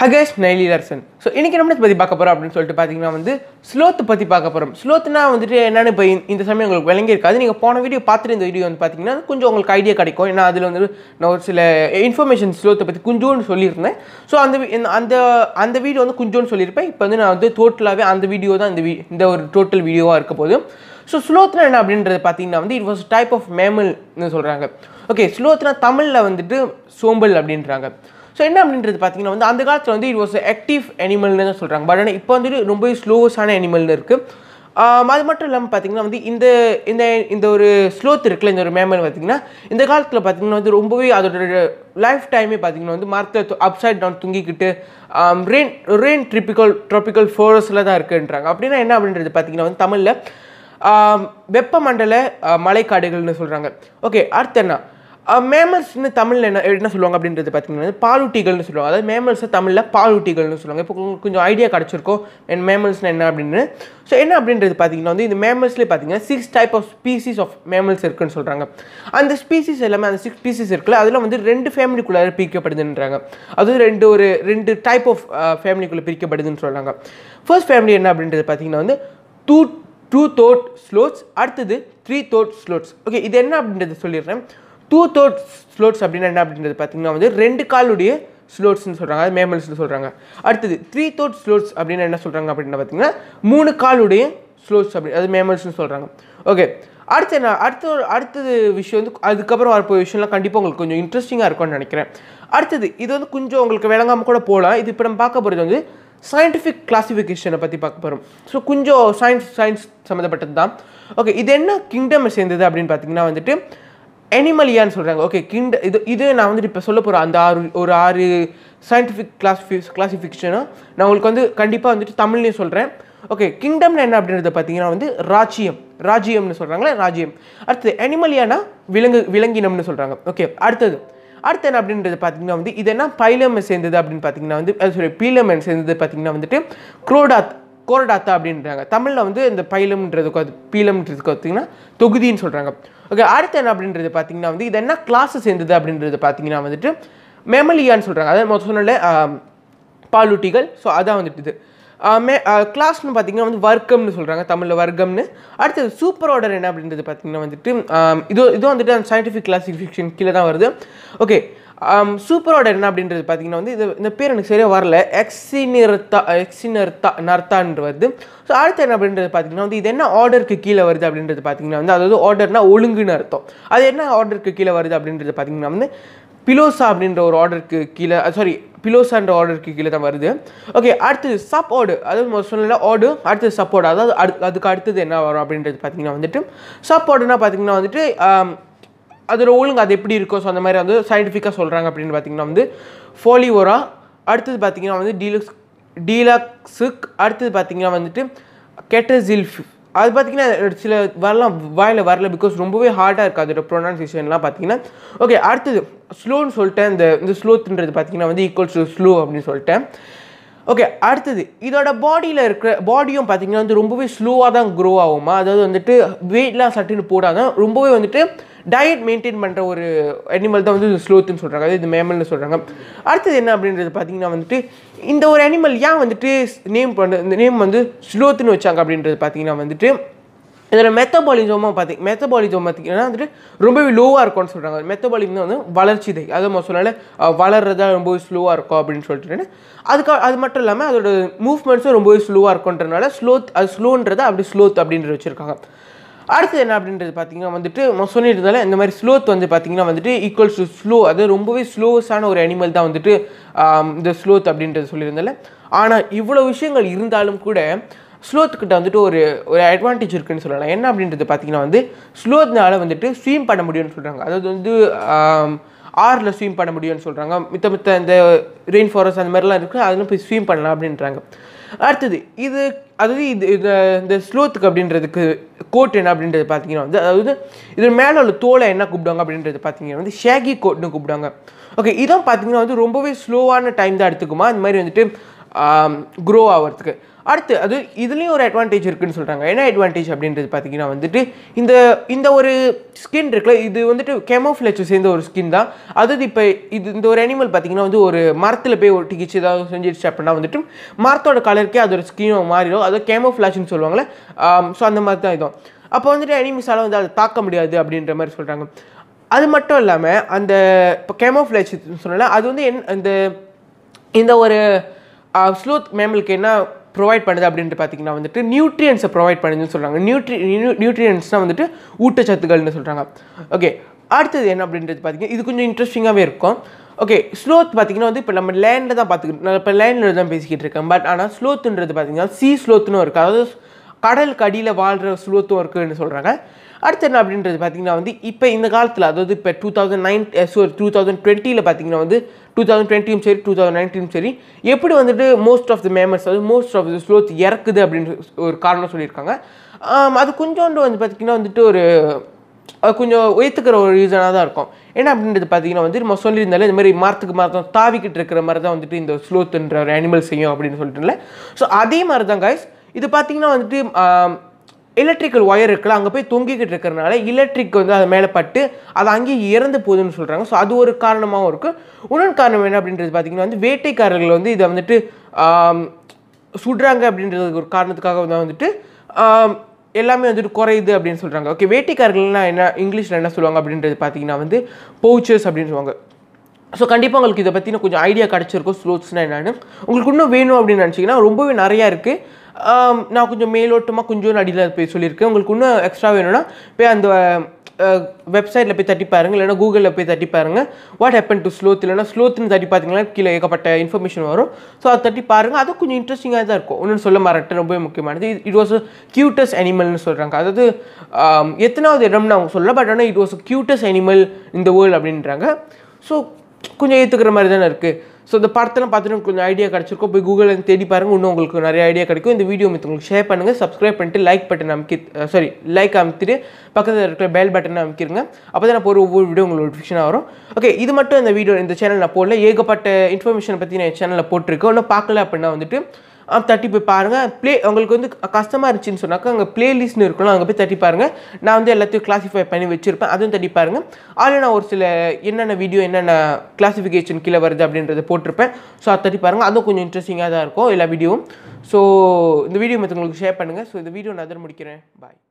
ஹகேஷ் நைலிலர்சன் so இன்றைக்கி நம்ம பற்றி பார்க்க போகிறோம் அப்படின்னு சொல்லிட்டு பார்த்தீங்கன்னா வந்து ஸ்லோத்து பற்றி பார்க்க போகிறோம் ஸ்லோத்துனா வந்துட்டு என்னென்னு இப்போ இந்த சமயம் உங்களுக்கு விளங்கியிருக்காது நீங்கள் போன வீடியோ பார்த்துட்டு இந்த வீடியோ வந்து பார்த்தீங்கன்னா கொஞ்சம் உங்களுக்கு ஐடியா கிடைக்கும் ஏன்னா அதில் வந்து நான் ஒரு சில இன்ஃபர்மேஷன் ஸ்லோத்தை பற்றி கொஞ்சோன்னு சொல்லியிருந்தேன் ஸோ அந்த வி- இந்த- அந்த அந்த வீடியோ வந்து கொஞ்சோன்னு சொல்லியிருப்பேன் இப்போ வந்து நான் வந்து டோட்டலாகவே அந்த வீடியோ தான் இந்த வீ இந்த ஒரு டோட்டல் வீடியோவாக இருக்க போகுது ஸோ ஸ்லோத்னா என்ன அப்படின்றது பார்த்தீங்கன்னா வந்து இட் வாஸ் டைப் ஆஃப் மேமல்னு சொல்கிறாங்க ஓகே ஸ்லோத்னா தமிழில் வந்துட்டு சோம்பல் அப்படின்றாங்க ஸோ என்ன அப்படின்றது பார்த்தீங்கன்னா வந்து அந்த காலத்தில் வந்து இட் வாஸ் ஆக்டிவ் அனிமல்னு தான் சொல்கிறாங்க பட் ஆனால் இப்போ வந்துட்டு ரொம்ப ஸ்லோவஸான அனிமல்னு இருக்குது அது மட்டும் இல்லாமல் பார்த்தீங்கன்னா வந்து இந்த இந்த இந்த ஒரு ஸ்லோத் இருக்குல்ல இந்த ஒரு மேமல் பார்த்தீங்கன்னா இந்த காலத்தில் பார்த்தீங்கன்னா வந்து ரொம்பவே அதோட லைஃப் டைமே பார்த்தீங்கன்னா வந்து மரத்தை அப்சைட் டவுன் தூங்கிக்கிட்டு ரெயின் ரெயின் ட்ரிபிக்கல் ட்ராபிக்கல் ஃபாரஸ்டில் தான் இருக்குன்றாங்க அப்படின்னா என்ன அப்படின்றது பார்த்தீங்கன்னா வந்து தமிழில் வெப்பமண்டல ஆஹ், மலைக்காடுகள்னு சொல்கிறாங்க ஓகே அடுத்து என்ன மேமல்ஸ்னு தமிழில் என்ன என்ன சொல்லுவாங்க அப்படின்றது பார்த்தீங்கன்னா வந்து பாலூட்டிகள்னு சொல்லுவாங்க அதாவது மேமல்ஸை தமிழில் பாலூட்டிகள்னு சொல்லுவாங்க இப்போ உங்களுக்கு கொஞ்சம் ஐடியா கிடச்சிருக்கோம் என் மேமல்ஸ்னா என்ன அப்படின்னு ஸோ என்ன அப்படின்றது பார்த்தீங்கன்னா வந்து இந்த மேமல்ஸ்லேயே பார்த்தீங்கன்னா six type of species of mammals இருக்குன்னு சொல்கிறாங்க அந்த ஸ்பீசிஸ் எல்லாமே அந்த சிக்ஸ் ஸ்பீசிஸ் இருக்குல்ல அதில் வந்து ரெண்டு ஃபேமிலிக்குள்ளே பிரிக்கப்படுதுன்றாங்க அது ரெண்டு ஒரு ரெண்டு டைப் ஆஃப் ஃபேமிலிக்குள்ளே பிரிக்கப்படுதுன்னு சொல்கிறாங்க ஃபர்ஸ்ட் ஃபேமிலி என்ன அப்படின்றது பார்த்தீங்கன்னா வந்து டூ டூ தோட் ஸ்லோட்ஸ் அடுத்தது த்ரீ தோட் ஸ்லோட்ஸ் ஓகே இது என்ன அப்படின்றது சொல்லிடுறேன் டூ தோட் ஸ்லோட்ஸ் அப்படின்னா என்ன அப்படின்றது பார்த்தீங்கன்னா வந்து ரெண்டு காலுடைய ஸ்லோட்ஸ்னு சொல்கிறாங்க அது மேமல்ஸ்னு சொல்கிறாங்க அடுத்தது த்ரீ தோட் ஸ்லோட்ஸ் அப்படின்னு என்ன சொல்கிறாங்க அப்படின்னு பார்த்தீங்கன்னா மூணு காலுடைய ஸ்லோட்ஸ் அப்படி அது மேமல்ஸ்னு சொல்கிறாங்க ஓகே அடுத்து என்ன அடுத்த ஒரு- அடுத்தது விஷயம் வந்து அதுக்கப்புறம் வரப்போகிற விஷயம்லாம் கண்டிப்பாக உங்களுக்கு கொஞ்சம் இன்ட்ரெஸ்டிங்காக இருக்கும்னு நினைக்கிறேன் அடுத்தது இது வந்து கொஞ்சம் உங்களுக்கு விளங்காமல் கூட போகலாம் இது இப்போ நம்ம பார்க்க போகிறது வந்து சயின்டிஃபிக் கிளாசிஃபிகேஷனை பற்றி பார்க்க போகிறோம் ஸோ கொஞ்சம் சயின்ஸ் சயின்ஸ் சம்மந்தப்பட்டது தான் ஓகே இது என்ன கிங்டம் சேர்ந்தது அப்படின்னு பார்த்தீங்கன்னா வந்துட்டு அனிமலியான்னு சொல்கிறாங்க ஓகே கிண்ட இது இது நான் வந்துட்டு இப்போ சொல்ல போகிற அந்த ஆறு ஒரு ஆறு சயின்டிஃபிக் கிளாஸிஃபி கிளாசிஃபிகேஷனும் நான் உங்களுக்கு வந்து கண்டிப்பாக வந்துட்டு தமிழ்லேயும் சொல்கிறேன் ஓகே கிங்டம்னு என்ன அப்படின்றத பார்த்தீங்கன்னா வந்து ராஜ்யம் ராஜ்யம்னு சொல்கிறாங்களே ராஜ்யம் அடுத்தது அனிமலியானா விலங்கு விலங்கினம்னு சொல்கிறாங்க ஓகே அடுத்தது அடுத்து என்ன அப்படின்றது பார்த்தீங்கன்னா வந்து இது என்ன பைலம் சேர்ந்தது அப்படின்னு பார்த்தீங்கன்னா வந்து சாரி பீலம் சேர்ந்தது பார்த்தீங்கன்னா வந்துட்டு குரோடாத் கோரடாத்தா அப்படின்றாங்க தமிழில் வந்து இந்த பைலம்ன்றதுக்கு அது பீலம்ன்றதுக்கு பார்த்தீங்கன்னா தொகுதின்னு சொல்கிறாங்க ஓகே அடுத்து என்ன அப்படின்றது பார்த்தீங்கன்னா வந்து இது என்ன கிளாஸ் சேர்ந்தது அப்படின்றது பார்த்தீங்கன்னா வந்துட்டு மெமலியான்னு சொல்கிறாங்க அதாவது மொத்தம் சொன்னல பாலூட்டிகள் ஸோ அதான் வந்துட்டு இது ஆஹ் மே கிளாஸ்னு பார்த்தீங்கன்னா வந்து வர்க்கம்னு சொல்கிறாங்க தமிழில் வர்க்கம்னு அடுத்தது சூப்பர் ஆர்டர் என்ன அப்படின்றது பார்த்தீங்கன்னா வந்துட்டு ஆம், இது இது வந்துட்டு அந்த சயின்டிஃபிக் கிளாசிஃபிகேஷன் கீழே தான் வருது ஓகே சூப்பர் ஆர்டர் என்ன அப்படின்றது பார்த்தீங்கன்னா வந்து இது இந்த பேர் எனக்கு சரியாக வரல எக்ஸினிர்த்தா எக்ஸினர்த்தா நர்த்தான்னு வருது ஸோ அடுத்து என்ன அப்படின்றது பார்த்தீங்கன்னா வந்து இது என்ன ஆர்டருக்கு கீழே வருது அப்படின்றது பார்த்தீங்கன்னா வந்து அதாவது ஆர்டர்னா ஒழுங்குன்னு அர்த்தம் அது என்ன ஆர்டருக்கு கீழே வருது அப்படின்றது பார்த்தீங்கன்னா வந்து பிலோசா அப்படின்ற ஒரு ஆர்டருக்கு கீழே சாரி பிலோசான்ற ஆர்டருக்கு கீழே தான் வருது ஓகே அடுத்தது சப் ஆர்டர் அதாவது முதல்ல சொன்னல ஆர்டர் அடுத்தது சப் ஆர்டர் அதாவது அடு- அதுக்கு அடுத்தது என்ன வரும் அப்படின்றது பார்த்தீங்கன்னா வந்துட்டு சப் ஆர்டர்னா பார்த்தீங்கன்னா வந்துட்டு ஆம், அதோட ஒழுங்கு அது எப்படி இருக்கும் ஸோ அந்த மாதிரி வந்து சயின்டிஃபிக்காக சொல்கிறாங்க அப்படின்னு பார்த்தீங்கன்னா வந்து ஃபோலிவோரா அடுத்தது பார்த்தீங்கன்னா வந்து டீலக்ஸ் டீலக்ஸுக் அடுத்தது பார்த்தீங்கன்னா வந்துட்டு கெட்டசில்ஃப் அது பார்த்தீங்கன்னா சில வரலாம் வாயில் வரல பிகாஸ் ரொம்பவே ஹார்டாக இருக்குது அதோட ப்ரொனன்சியேஷன்லாம் பார்த்தீங்கன்னா ஓகே அடுத்தது ஸ்லோன்னு சொல்லிட்டேன் இந்த இந்த ஸ்லோத்துன்றது பார்த்தீங்கன்னா வந்து ஈக்குவல்ஸ் டு ஸ்லோ அப்படின்னு சொல்லிட்டேன் ஓகே அடுத்தது இதோட பாடியில் இருக்கிற பாடியும் பார்த்தீங்கன்னா வந்து ரொம்பவே ஸ்லோவாக தான் க்ரோ ஆகுமா அதாவது வந்துட்டு வெயிட்லாம் சட்டுன்னு போடாத ரொம்பவே வந்துட்டு டயட் மெயின்டைன் பண்ணுற ஒரு அனிமல் தான் வந்து ஸ்லோத்துன்னு சொல்கிறாங்க அதாவது இது மேமல்னு சொல்கிறாங்க அடுத்தது என்ன அப்படின்றது பார்த்தீங்கன்னா வந்துட்டு இந்த ஒரு அனிமல் ஏன் வந்துட்டு நேம் பண்ண இந்த நேம் வந்து ஸ்லோத்துன்னு வச்சாங்க அப்படின்றது பார்த்தீங்கன்னா வந்துட்டு இதோட மெத்தபாலிசமாக பார்த்தி மெத்தபாலிசம் பார்த்தீங்கன்னா வந்துட்டு ரொம்பவே லோவாக இருக்கும்னு சொல்கிறாங்க மெத்தபாலிசம் வந்து வளர்ச்சிதை அதை நம்ம சொன்னால வளர்றதா ரொம்பவே ஸ்லோவாக இருக்கும் அப்படின்னு சொல்லிட்டு அதுக்கு அது மட்டும் இல்லாமல் அதோட மூவ்மெண்ட்ஸும் ரொம்பவே ஸ்லோவாக இருக்குன்றனால ஸ்லோத் அது ஸ்லோன்றதை அப்படி ஸ்லோத் அப்படின்றது வச்சுருக்காங்க அடுத்தது என்ன அப்படின்றது பார்த்தீங்கன்னா வந்துட்டு நான் சொல்லியிருந்தால இந்த மாதிரி ஸ்லோத் வந்து பார்த்தீங்கன்னா வந்துட்டு ஈக்குவல்ஸ் டு ஸ்லோ அது ரொம்பவே ஸ்லோவஸான ஒரு அனிமல் தான் வந்துட்டு ஆம், இந்த ஸ்லோத் அப்படின்றது சொல்லியிருந்தால ஆனால் இவ்வளோ விஷயங்கள் இருந்தாலும் கூட ஸ்லோத்துக்கிட்ட வந்துட்டு ஒரு ஒரு அட்வான்டேஜ் இருக்குன்னு சொல்லலாம் என்ன அப்படின்றது பார்த்தீங்கன்னா வந்து ஸ்லோத்னால வந்துட்டு ஸ்விம் பண்ண முடியும்னு சொல்கிறாங்க அதாவது வந்து ஆறில் ஸ்விம் பண்ண முடியும்னு சொல்கிறாங்க மித்த மித்த இந்த ரெயின் ஃபாரஸ்ட் அந்த மாதிரிலாம் இருக்குது அதெல்லாம் போய் ஸ்விம் பண்ணலாம் அப்படின்றாங்க அடுத்தது இது அதாவது இது இது இந்த ஸ்லோத்துக்கு அப்படின்றதுக்கு கோட் என்ன அப்படின்றது பார்த்தீங்கன்னா வந்து அதாவது இது மேலே உள்ள தோலை என்ன கூப்பிடுவாங்க அப்படின்றது பார்த்தீங்கன்னா வந்து ஷேகி கோட்னு கூப்பிடுவாங்க ஓகே இதான் பார்த்தீங்கன்னா வந்து ரொம்பவே ஸ்லோவான டைம் தான் எடுத்துக்குமா இந்த மாதிரி வந்துட்டு க்ரோ ஆகிறதுக்கு அடுத்து அது இதுலேயும் ஒரு அட்வான்டேஜ் இருக்குன்னு சொல்கிறாங்க என்ன அட்வான்டேஜ் அப்படின்றது பார்த்தீங்கன்னா வந்துட்டு இந்த இந்த ஒரு ஸ்கின் இருக்குல்ல இது வந்துட்டு கெமோஃப்ளெச் சேர்ந்த ஒரு ஸ்கின் தான் அதாவது இப்போ இது இந்த ஒரு அனிமல் பார்த்தீங்கன்னா வந்து ஒரு மரத்தில் போய் ஒட்டிக்கிச்சு ஏதாவது செஞ்சிருச்சு அப்படின்னா வந்துட்டு மரத்தோட கலருக்கே அதோட ஸ்கின் மாறிடும் அது கேமோஃப்ளாஷ்னு சொல்லுவாங்களே ஸோ அந்த மாதிரி தான் இதுவும் அப்போ வந்துட்டு எனிமிஸால் வந்து அதை தாக்க முடியாது அப்படின்ற மாதிரி சொல்கிறாங்க அது மட்டும் இல்லாமல் அந்த இப்போ கேமோஃப்ளேஜ் சொன்னால அது வந்து என் அந்த இந்த ஒரு ஸ்லோத் மேமலுக்கு என்ன ப்ரொவைட் பண்ணுது அப்படின்ட்டு பார்த்தீங்கன்னா வந்துட்டு நியூட்ரியன்ஸை ப்ரொவைட் பண்ணுதுன்னு சொல்கிறாங்க நியூட்ரி நியூட்ரியன்ஸ்னால் வந்துட்டு ஊட்டச்சத்துக்கள்னு சொல்கிறாங்க ஓகே அடுத்தது என்ன அப்படின்றது பார்த்தீங்கன்னா இது கொஞ்சம் இன்ட்ரெஸ்டிங்காகவே இருக்கும் ஓகே ஸ்லோத் பார்த்தீங்கன்னா வந்து இப்போ நம்ம லேண்டில் தான் பார்த்துக்கிட்டு நான் இப்போ லேண்டில் தான் பேசிக்கிட்டு இருக்கேன் பட் ஆனால் ஸ்லோத்துன்றது பார்த்தீங்கன்னா சி ஸ்லோத்துன்னு இருக்குது அதாவது கடலுக்கு அடியில் வாழ்கிற ஸ்லோத்தும் இருக்குன்னு சொல்கிறாங்க அடுத்து என்ன அப்படின்றது பார்த்தீங்கன்னா வந்து இப்போ இந்த காலத்தில் அதாவது இப்போ two thousand nine sorry two thousand டுவெண்ட்டியில் பார்த்தீங்கன்னா வந்து டூ தௌசண்ட் டுவெண்ட்டியும் சரி டூ தௌசண்ட் நைன்டீனும் சரி எப்படி வந்துட்டு மோஸ்ட் ஆஃப் த மேமர்ஸ் அதாவது மோஸ்ட் ஆஃப் த ஸ்லோத் இறக்குது அப்படின்னு ஒரு காரணம் சொல்லியிருக்காங்க ஆம், அது கொஞ்சோண்டு வந்து பார்த்திங்கன்னா வந்துட்டு ஒரு அது கொஞ்சம் உயர்த்துக்கிற ஒரு ரீசனாக தான் இருக்கும் என்ன அப்படின்றது பார்த்தீங்கன்னா வந்து நம்ம சொல்லியிருந்தாலே இந்த மாதிரி மரத்துக்கு மரத்தம் தாவிக்கிட்டு இருக்கிற மாதிரி தான் வந்துட்டு இந்த ஸ்லோத்துன்ற ஒரு அனிமல் செய்யும் அப்படின்னு சொல்லிட்டுல ஸோ அதே மாதிரி தான் guys இது பார்த்தீங்கன்னா வந்துட்டு எலக்ட்ரிக்கல் ஒயர் இருக்குல்ல அங்கே போய் தொங்கிக்கிட்டு இருக்கிறனால எலக்ட்ரிக் வந்து அது மேலே பட்டு அது அங்கேயே இறந்து போகுதுன்னு சொல்கிறாங்க ஸோ அது ஒரு காரணமாகவும் இருக்குது இன்னொரு காரணம் என்ன அப்படின்றது பார்த்தீங்கன்னா வந்து வேட்டைக்காரர்கள் வந்து இதை வந்துட்டு ஆம், சுடுறாங்க அப்படின்றது ஒரு காரணத்துக்காக தான் வந்துட்டு ஆம், எல்லாமே வந்துட்டு குறையுது அப்படின்னு சொல்கிறாங்க ஓகே வேட்டைக்காரர்கள்னா என்ன இங்கிலீஷில் என்ன சொல்லுவாங்க அப்படின்றது பார்த்தீங்கன்னா வந்து பவுச்சர்ஸ் அப்படின்னு சொல்லுவாங்க ஸோ கண்டிப்பாக உங்களுக்கு இதை பற்றின கொஞ்சம் ஐடியா கிடச்சிருக்கும் ஸ்லோத்ஸ்னால் என்னென்னு உங்களுக்கு இன்னும் வேணும் அப்படின்னு நினச்சிங்கன்னா ரொம்பவே நிறையா இருக்குது நான் கொஞ்சம் மேலோட்டமாக கொஞ்சம் அடியில் போய் சொல்லியிருக்கேன் உங்களுக்கு இன்னும் எக்ஸ்ட்ரா வேணும்னா போய் அந்த வெப்சைட்டில் போய் தட்டி பாருங்க இல்லைனா கூகுளில் போய் தட்டி பாருங்க வாட் ஹேப்பன் டு ஸ்லோத் இல்லைனா ஸ்லோத்னு தட்டி பார்த்தீங்கன்னா கீழே ஏகப்பட்ட இன்ஃபர்மேஷன் வரும் ஸோ அதை தட்டி பாருங்க அது கொஞ்சம் இன்ட்ரெஸ்டிங்காக தான் இருக்கும் ஒன்றும் சொல்ல மாட்டேன் ரொம்பவே முக்கியமானது இட் வாஸ் கியூட்டஸ் அனிமல்னு சொல்கிறாங்க அதாவது ஆம், எத்தனாவது இடம்னு அவங்க சொல்ல பட் ஆனால் இட் வாஸ் கியூட்டஸ் அனிமல் இந்த வேர்ல்டு அப்படின்றாங்க ஸோ கொஞ்சம் ஏற்றுக்கிற மாதிரி தானே இருக்குது ஸோ இந்த படத்தெல்லாம் பார்த்துட்டு கொஞ்சம் ஐடியா கிடச்சிருக்கும் போய் கூகுளில் தேடி பாருங்க இன்னும் உங்களுக்கு நிறைய ஐடியா கிடைக்கும் இந்த வீடியோ உங்களுக்கு ஷேர் பண்ணுங்கள் சப்ஸ்கிரைப் பண்ணிட்டு லைக் பட்டன் அமைக்கி சாரி லைக் அமைத்துட்டு பக்கத்தில் இருக்கிற பெல் பட்டனை அமைக்கிருங்க அப்போ தான் நான் போகிற ஒவ்வொரு வீடியோ உங்களுக்கு நோட்டிஃபிகேஷன் வரும் ஓகே இது மட்டும் இந்த வீடியோ இந்த சேனல் நான் போடல ஏகப்பட்ட இன்ஃபர்மேஷன் பற்றி நான் சேனலில் போட்டிருக்கேன் இன்னும் பார்க்கல அப்படின்னா வந்துட்டு ஆ, தட்டி போய் பாருங்கள் ப்ளே உங்களுக்கு வந்து கஷ்டமாக இருந்துச்சுன்னு சொன்னாக்கா அங்கே பிளேலிஸ்ட்னு இருக்கணும் அங்கே போய் தட்டி பாருங்கள் நான் வந்து எல்லாத்தையும் கிளாஸிஃபை பண்ணி வச்சுருப்பேன் அதுவும் தட்டி பாருங்கள் அதில் நான் ஒரு சில என்னென்ன வீடியோ என்னென்ன கிளாஸிஃபிகேஷன் கீழே வருது அப்படின்றத போட்டிருப்பேன் ஸோ அதை தட்டி பாருங்கள் அதுவும் கொஞ்சம் இன்ட்ரெஸ்டிங்காக தான் இருக்கும் எல்லா வீடியோவும் ஸோ இந்த வீடியோ மற்றவங்களுக்கு ஷேர் பண்ணுங்கள் ஸோ இந்த வீடியோ நான் அதில் முடிக்கிறேன் பாய்